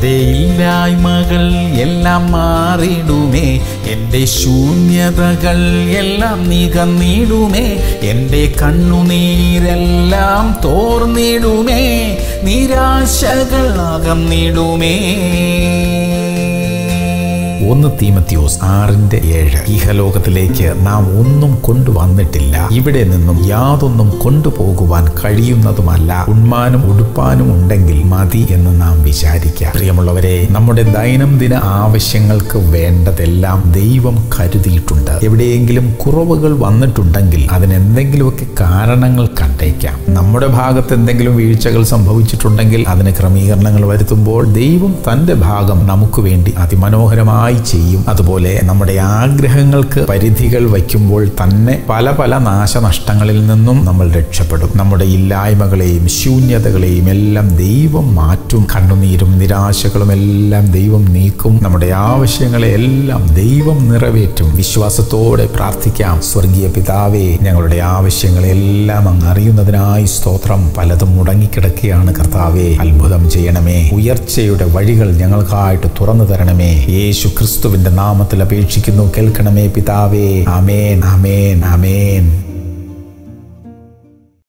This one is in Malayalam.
എൻ്റെ ഇല്ലായ്മകൾ എല്ലാം മാറിടുമേ എൻ്റെ ശൂന്യതകൾ എല്ലാം നികന്നിടുമേ എൻ്റെ കണ്ണുനീരെല്ലാം തോർന്നിടുമേ നിരാശകൾ അകന്നിടുമേ ഒന്ന് തീമത്യോസ് ആറിന്റെ ഏഴ് ഇഹലോകത്തിലേക്ക് നാം ഒന്നും കൊണ്ടുവന്നിട്ടില്ല ഇവിടെ നിന്നും യാതൊന്നും കൊണ്ടുപോകുവാൻ കഴിയുന്നതുമല്ല ഉണ്മാനും ഉടുപ്പാനും ഉണ്ടെങ്കിൽ മതി എന്ന് നാം വിചാരിക്കാം പ്രിയമുള്ളവരെ നമ്മുടെ ദൈനംദിന ആവശ്യങ്ങൾക്ക് വേണ്ടതെല്ലാം ദൈവം കരുതിയിട്ടുണ്ട് എവിടെയെങ്കിലും കുറവുകൾ വന്നിട്ടുണ്ടെങ്കിൽ അതിനെന്തെങ്കിലുമൊക്കെ കാരണങ്ങൾ കണ്ടേക്കാം നമ്മുടെ ഭാഗത്ത് എന്തെങ്കിലും വീഴ്ചകൾ സംഭവിച്ചിട്ടുണ്ടെങ്കിൽ അതിന് ക്രമീകരണങ്ങൾ വരുത്തുമ്പോൾ ദൈവം തന്റെ ഭാഗം നമുക്ക് വേണ്ടി അതിമനോഹരമായി ചെയ്യും അതുപോലെ നമ്മുടെ ആഗ്രഹങ്ങൾക്ക് പരിധികൾ വയ്ക്കുമ്പോൾ തന്നെ പല പല നാശനഷ്ടങ്ങളിൽ നിന്നും നമ്മൾ രക്ഷപ്പെടും നമ്മുടെ ഇല്ലായ്മകളെയും ശൂന്യതകളെയും എല്ലാം ദൈവം മാറ്റും കണ്ണുനീരും നിരാശകളും എല്ലാം ദൈവം നീക്കും നമ്മുടെ ആവശ്യങ്ങളെ എല്ലാം ദൈവം നിറവേറ്റും വിശ്വാസത്തോടെ പ്രാർത്ഥിക്കാം സ്വർഗീയ പിതാവേ ഞങ്ങളുടെ ആവശ്യങ്ങളെല്ലാം അങ്ങ് അറിയുന്നതിനായി സ്തോത്രം പലതും മുടങ്ങിക്കിടക്കുകയാണ് കർത്താവേ അത്ഭുതം ചെയ്യണമേ ഉയർച്ചയുടെ വഴികൾ ഞങ്ങൾക്കായിട്ട് തുറന്നു തരണമേ യേശു ക്രിസ്തുവിന്റെ നാമത്തിൽ അപേക്ഷിക്കുന്നു കേൾക്കണമേ പിതാവേ ആമേൻ ആമേൻ ആമേൻ